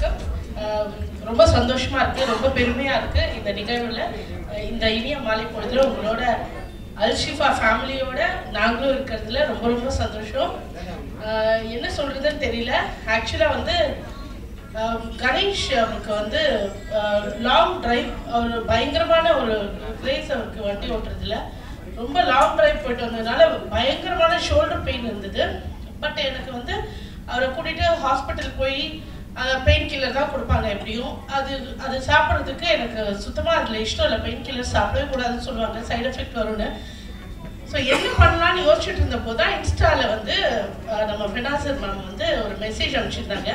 வணக்கம் அஹ் ரொம்ப சந்தோஷமா இருக்கு ரொம்ப பெருமையா இருக்கு இந்த நிகழ்வுல அஹ் இந்த இனிய மாலை பொழுதுல உங்களோட அல்ஷிஃபா ஃபேமிலியோட நாங்களும் இருக்கிறதுல ரொம்ப ரொம்ப சந்தோஷம் அஹ் என்ன சொல்றதுன்னு தெரியல ஆக்சுவலா வந்து அஹ் கணேஷ் அவருக்கு வந்து லாங் டிரைவ் அவர் பயங்கரமான ஒரு கிரேஸ் அவருக்கு வண்டி ஓட்டுறதுல ரொம்ப லாங் டிரைவ் போயிட்டு வந்ததுனால பயங்கரமான ஷோல்டர் பெயின் இருந்தது பட் எனக்கு வந்து அவரை கூட்டிட்டு ஹாஸ்பிட்டல் போய் பெயின் கில்லர் தான் கொடுப்பாங்க எப்படியும் அது அது சாப்பிட்றதுக்கு எனக்கு சுத்தமாக அதில் இஷ்டம் இல்லை பெயின் கில்லர் சாப்பிடவே கூடாதுன்னு சொல்லுவாங்க சைடு எஃபெக்ட் வரும்னு ஸோ என்ன பண்ணலாம்னு யோசிச்சுட்டு இருந்தப்போ தான் இன்ஸ்டாவில் வந்து அஹ், நம்ம ஃபினாசர் மேம் வந்து ஒரு மெசேஜ் அனுப்பிச்சிருந்தாங்க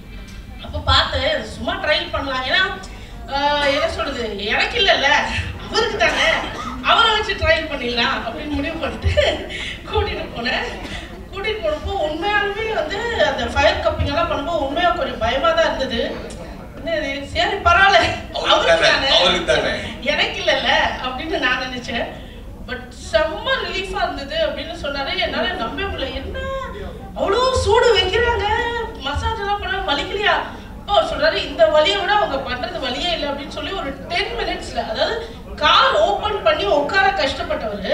அப்போ பார்த்தேன் சும்மா ட்ரைல் பண்ணலாம் ஏன்னா ஆஹ், என்ன சொல்றது எனக்கு இல்லைல்ல அவருக்கு தானே அவரை வச்சு ட்ரைல் பண்ணிடலாம் அப்படின்னு முடிவு பண்ணிட்டு கூட்டிட்டு போனேன் கூட்டிட்டு போனப்போ உண்மையாலுமே வந்து அந்த ஃபயர் கப்பிங் எல்லாம் பண்ணும்போது உண்மையா கொஞ்சம் பயமா தான் இருந்தது என்ன இது? சரி பரவாயில்ல அவருக்கு அவருக்கு தானே, அவருக்கு தானே. எனக்கு இல்லைல்ல அப்படின்னு நான் நினைச்சேன் பட் செம்ம ரிலீஃபா இருந்தது அப்படின்னு சொன்னாரு என்னால நம்பவே முடியல என்ன அவ்வளோ சூடு வைக்கிறாங்க மசாஜ் எல்லாம் பண்ண வலிக்கலையா அப்போ அவர் சொல்றாரு இந்த வலியை விட அவங்க பண்றது வலியே இல்லை அப்படின்னு சொல்லி ஒரு டென் மினிட்ஸ்ல அதாவது கார் ஓபன் பண்ணி உட்கார கஷ்டப்பட்டவர்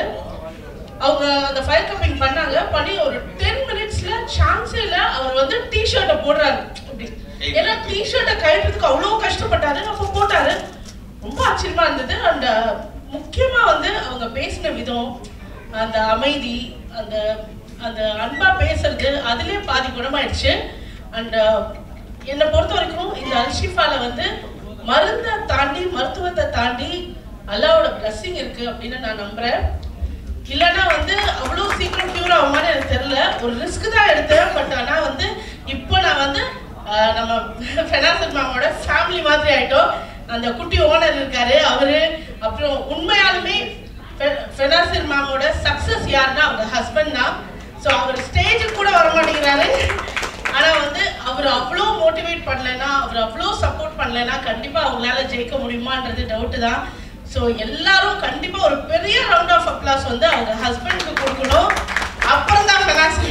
அவங்க அந்த ஃபயர் கப்பிங் பண்ணாங்க பண்ணி ஒரு டென் மினிட்ஸ்ல சான்ஸே இல்லை அவர் வந்து டிஷர்ட்டை போடுறாரு அப்படி ஏன்னா டிஷர்ட்டை கழட்டுறதுக்கு அவ்வளோ கஷ்டப்பட்டாரு அப்போ போட்டாரு ரொம்ப ஆச்சரியமா இருந்தது அண்ட் முக்கியமா வந்து அவங்க பேசின விதம் அந்த அமைதி அந்த அந்த அன்பா பேசுறது அதுலயே பாதி குணமாயிடுச்சு அண்ட் என்னை பொறுத்த வரைக்கும் இந்த அல்ஷிஃபால வந்து மருந்தை தாண்டி மருத்துவத்தை தாண்டி அல்லாவோட blessing இருக்கு அப்படின்னு நான் நம்புறேன் இல்லைன்னா வந்து அவ்வளோ சீக்கிரம் க்யூர் ஆகுமான்னு எனக்கு தெரியல ஒரு ரிஸ்க் தான் எடுத்தேன் பட் ஆனால் வந்து இப்போ நான் வந்து ஆஹ், நம்ம ஃபெனாசல் மேமோட ஃபேமிலி மாதிரி ஆயிட்டோம் அந்த குட்டி ஓனர் இருக்காரு அவரு அப்புறம் உண்மையாலுமே ஃபெனாசிர் மேமோட சக்ஸஸ் யாருன்னா அவங்க ஹஸ்பண்ட் தான் ஸோ அவர் ஸ்டேஜுக்கு கூட வர மாட்டேங்கிறாரு ஆனா வந்து அவர் அவ்வளோ மோட்டிவேட் பண்ணலைன்னா அவர் அவ்வளோ சப்போர்ட் பண்ணலைன்னா கண்டிப்பா அவங்களால ஜெயிக்க முடியுமான்றது டவுட் தான் ஸோ எல்லாரும் கண்டிப்பா ஒரு பெரிய ரவுண்ட் ஆஃப் அப்ளாஸ் வந்து அவங்க ஹஸ்பண்டுக்கு கொடுக்கணும் அப்புறம் தான்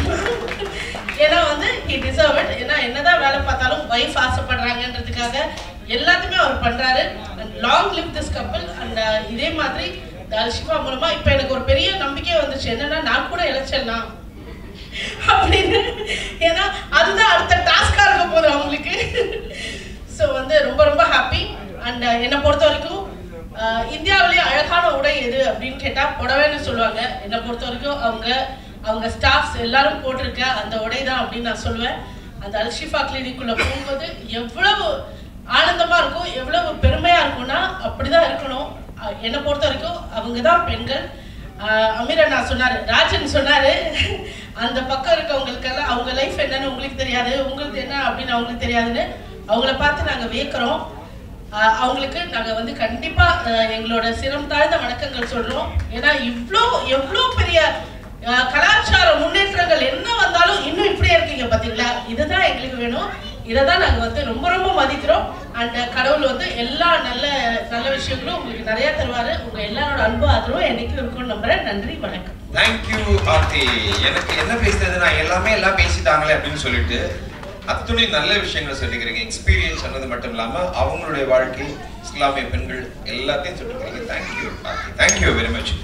ஏன்னா வந்து ஹி டிசர்வ் இட் ஏன்னா என்னதான் வேலை பார்த்தாலும் ஒய்ஃப் ஆசைப்படுறாங்கன்றதுக்காக எல்லாத்தையுமே அவர் பண்றாரு அண்ட் லாங் லிவ் திஸ் கப்பல் அண்ட் இதே மாதிரி இந்த அல்ஷிஃபா மூலமா இப்போ எனக்கு ஒரு பெரிய நம்பிக்கை வந்துச்சு என்னன்னா நான் கூட இழைச்சிடலாம் அப்படின்னு ஏன்னா அதுதான் அடுத்த டாஸ்கா இருக்க போகுது அவங்களுக்கு ஸோ வந்து ரொம்ப ரொம்ப ஹாப்பி அண்ட் என்னை பொறுத்த வரைக்கும் அஹ், இந்தியாவிலேயே அழகான உடை எது அப்படின்னு கேட்டால் புடவைன்னு சொல்லுவாங்க என்னை பொறுத்த வரைக்கும் அவங்க அவங்க ஸ்டாஃப்ஸ் எல்லாரும் போட்டிருக்க அந்த உடை தான் அப்படின்னு நான் சொல்லுவேன் அந்த அல்ஷிஃபா கிளினிக்குள்ள போகும்போது எவ்வளவு ஆனந்தமா இருக்கும் எவ்வளவு பெருமையா இருக்கும்னா அப்படிதான் இருக்கணும் அஹ், என்னை பொறுத்த வரைக்கும் அவங்க தான் பெண்கள் ஆஹ் அமீர் அண்ணா சொன்னாரு ராஜன் சொன்னாரு அந்த பக்கம் இருக்கவங்களுக்கெல்லாம் அவங்க லைஃப் என்னன்னு உங்களுக்கு தெரியாது உங்களுக்கு என்ன அப்படின்னு அவங்களுக்கு தெரியாதுன்னு அவங்கள பார்த்து நாங்க வியக்கிறோம் ஆஹ் அவங்களுக்கு நாங்க வந்து கண்டிப்பா ஆஹ் எங்களோட சிரம் தாழ்ந்த வணக்கங்கள் சொல்றோம் ஏன்னா இவ்ளோ எவ்வளோ பெரிய ஆஹ் கலாச்சார முன்னேற்றங்கள் என்ன வந்தாலும் இன்னும் இப்படியே இருக்கீங்க பாத்தீங்களா இதுதான் எங்களுக்கு வேணும் இதை தான் நாங்க வந்து ரொம்ப ரொம்ப மதிக்கிறோம் அண்ட் கடவுள் வந்து எல்லா நல்ல நல்ல விஷயங்களும் உங்களுக்கு நிறைய தருவாரு உங்க எல்லாரோட அன்பு ஆதரவும் என்னைக்கும் இருக்கும்னு நம்புறேன் நன்றி வணக்கம் தேங்க்யூ ஆர்த்தி எனக்கு என்ன பேசுறது நான் எல்லாமே எல்லாம் பேசிட்டாங்களே அப்படின்னு சொல்லிட்டு அத்துணை நல்ல விஷயங்களை சொல்லிக்கிறீங்க எக்ஸ்பீரியன்ஸ் சொன்னது மட்டும் இல்லாம அவங்களுடைய வாழ்க்கை இஸ்லாமிய பெண்கள் எல்லாத்தையும் சொல்லிக்கிறீங்க thank you Aarthi thank you very much